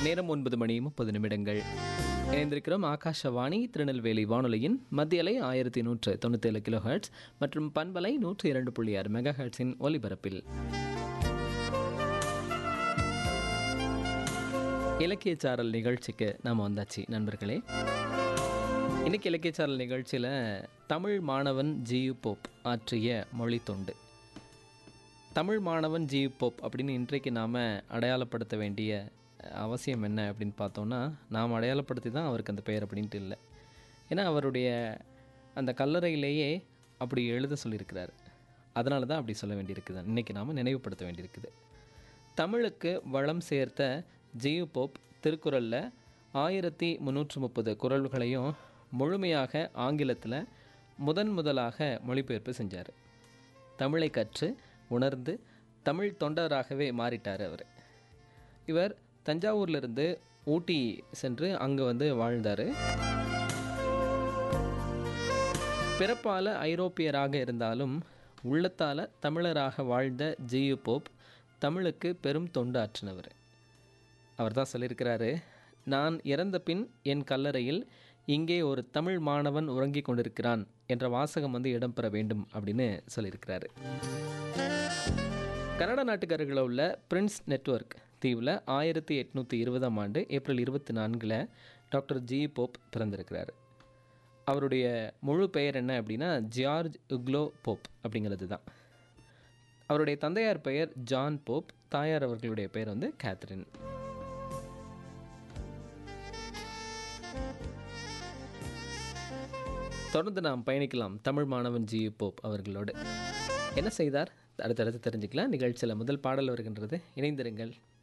நேரம் ஒன்பது மணி முப்பது நிமிடங்கள் இணைந்திருக்கிறோம் ஆகாஷவாணி திருநெல்வேலி வானொலியின் மத்தியலை ஆயிரத்தி நூற்று தொண்ணூத்தேழு கிலோ ஹெர்ட்ஸ் மற்றும் பண்பலை நூற்று இரண்டு புள்ளி ஆறு மெகா ஹெர்ட்ஸின் ஒலிபரப்பில் இலக்கியச்சாரல் நிகழ்ச்சிக்கு நாம் வந்தாச்சு நண்பர்களே இன்னைக்கு இலக்கியச்சாரல் நிகழ்ச்சியில் தமிழ் மாணவன் ஜியு போப் ஆற்றிய மொழி தொண்டு தமிழ் மாணவன் ஜியு போப் அப்படின்னு இன்றைக்கு நாம் அடையாளப்படுத்த வேண்டிய அவசியம் என்ன அப்படின்னு பார்த்தோன்னா நாம் அடையாளப்படுத்தி தான் அவருக்கு அந்த பெயர் அப்படின்ட்டு இல்லை ஏன்னா அவருடைய அந்த கல்லறையிலேயே அப்படி எழுத சொல்லியிருக்கிறார் அதனால தான் அப்படி சொல்ல வேண்டியிருக்குது இன்றைக்கி நாம் நினைவுபடுத்த வேண்டியிருக்குது தமிழுக்கு வளம் சேர்த்த ஜியு போப் திருக்குறளில் ஆயிரத்தி முந்நூற்று முப்பது குரல்களையும் முழுமையாக ஆங்கிலத்தில் முதன் முதலாக மொழிபெயர்ப்பு செஞ்சார் தமிழை கற்று உணர்ந்து தமிழ் தொண்டராகவே மாறிட்டார் அவர் இவர் தஞ்சாவூர்லேருந்து ஊட்டி சென்று அங்கே வந்து வாழ்ந்தார் பிறப்பால் ஐரோப்பியராக இருந்தாலும் உள்ளத்தால் தமிழராக வாழ்ந்த ஜியு போப் தமிழுக்கு பெரும் தொண்டு ஆற்றினவர் அவர் தான் சொல்லியிருக்கிறாரு நான் இறந்த பின் என் கல்லறையில் இங்கே ஒரு தமிழ் மாணவன் உறங்கிக் கொண்டிருக்கிறான் என்ற வாசகம் வந்து இடம்பெற வேண்டும் அப்படின்னு சொல்லியிருக்கிறாரு கனடா நாட்டுக்காரர்களில் உள்ள பிரின்ஸ் நெட்வொர்க் தீவில் ஆயிரத்தி எட்நூற்றி இருபதாம் ஆண்டு ஏப்ரல் இருபத்தி நான்கில் டாக்டர் ஜி போப் பிறந்திருக்கிறார் அவருடைய முழு பெயர் என்ன அப்படின்னா ஜார்ஜ் உக்லோ போப் அப்படிங்கிறது தான் அவருடைய தந்தையார் பெயர் ஜான் போப் தாயார் அவர்களுடைய பெயர் வந்து கேத்ரின் தொடர்ந்து நாம் பயணிக்கலாம் தமிழ் மாணவன் ஜி போப் அவர்களோடு என்ன செய்தார் அடுத்தடுத்து தெரிஞ்சுக்கலாம் நிகழ்ச்சியில் முதல் பாடல் வருகின்றது இணைந்திருங்கள்